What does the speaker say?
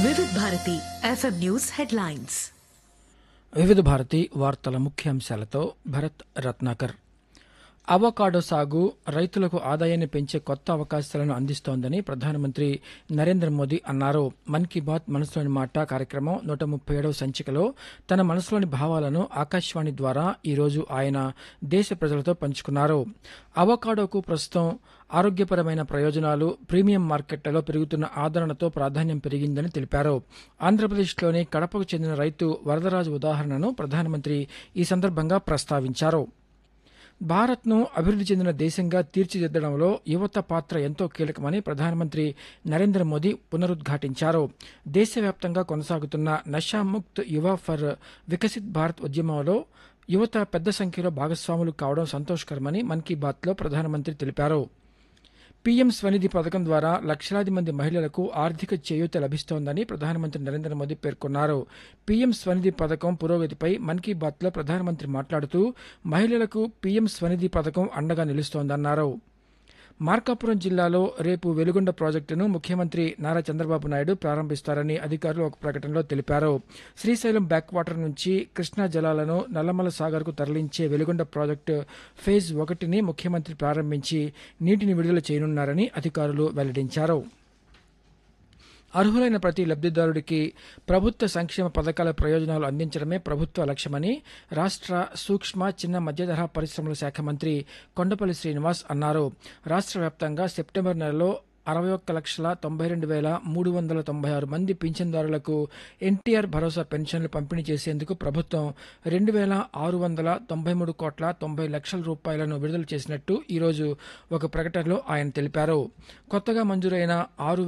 వివిధ Bharati FM news headlines వివిధ భారతి వార్తల ముఖ్యాంశాలతో భరత్ రత్నాకర్ అవకాడో సాగు రైతులకు ఆదాయాన్ని పెంచే కొత్త అవకాశాలను అందిస్తోందని ప్రధానమంత్రి నరేంద్ర మోదీ అన్నారు మన్ కీ బాత్ మనసులోని మాట కార్యక్రమం నూట ముప్పై ఏడవ సంచికలో తన మనసులోని భావాలను ఆకాశవాణి ద్వారా ఈరోజు ఆయన దేశ ప్రజలతో పంచుకున్నారు అవకాడోకు ప్రస్తుతం ఆరోగ్యపరమైన ప్రయోజనాలు ప్రీమియం మార్కెట్లలో పెరుగుతున్న ఆదరణతో ప్రాధాన్యం పెరిగిందని తెలిపారు ఆంధ్రప్రదేశ్లోని కడపకు చెందిన రైతు వరదరాజు ఉదాహరణను ప్రధానమంత్రి ఈ సందర్భంగా ప్రస్తావించారు భారత్ను అభివృద్ధి చెందిన దేశంగా తీర్చిదిద్దడంలో యువత పాత్ర ఎంతో కీలకమని ప్రధానమంత్రి నరేంద్ర మోదీ పునరుద్ఘాటించారు దేశవ్యాప్తంగా కొనసాగుతున్న నషాముక్త్ యువ ఫర్ వికసిత్ భారత్ ఉద్యమంలో యువత పెద్ద సంఖ్యలో భాగస్వాములు కావడం సంతోషకరమని మన్ కీ బాత్లో ప్రధానమంత్రి తెలిపారు పీఎం స్వనిధి పథకం ద్వారా లక్షలాది మంది మహిళలకు ఆర్థిక చేయూత లభిస్తోందని ప్రధానమంత్రి నరేంద్ర మోదీ పేర్కొన్నారు పీఎం స్వనిధి పథకం పురోగతిపై మన్ కీ బాత్లో ప్రధానమంత్రి మాట్లాడుతూ మహిళలకు పీఎం స్వనిధి పథకం అండగా నిలుస్తోందన్నారు మార్కాపురం జిల్లాలో రేపు వెలుగొండ ప్రాజెక్టును ముఖ్యమంత్రి నారా చంద్రబాబు నాయుడు ప్రారంభిస్తారని అధికారులు ఒక ప్రకటనలో తెలిపారు శ్రీశైలం బ్యాక్ వాటర్ నుంచి కృష్ణా జలాలను నల్లమల సాగర్కు తరలించే వెలుగొండ ప్రాజెక్టు ఫేజ్ ఒకటిని ముఖ్యమంత్రి ప్రారంభించి నీటిని విడుదల చేయనున్నారని అధికారులు వెల్లడించారు అర్హులైన ప్రతి లబ్ధిదారుడికి ప్రభుత్వ సంక్షేమ పథకాల ప్రయోజనాలు అందించడమే ప్రభుత్వ లక్ష్యమని రాష్ట్ర సూక్ష్మ చిన్న మధ్యతరహా పరిశ్రమల శాఖ మంత్రి కొండపల్లి శ్రీనివాస్ అన్నారు రాష్ట్ర వ్యాప్తంగా సెప్టెంబర్ నెలలో అరవై ఒక్క లక్షల తొంభై రెండు వేల మూడు వందల తొంభై ఆరు మంది పింఛన్దారులకు ఎన్టీఆర్ భరోసా పెన్షన్లు పంపిణీ చేసేందుకు ప్రభుత్వం రెండు వేల ఆరు వందల తొంభై మూడు కోట్ల తొంభై లక్షల రూపాయలను విడుదల చేసినట్టు ఈరోజు ఒక ప్రకటనలో ఆయన తెలిపారు కొత్తగా మంజూరైన ఆరు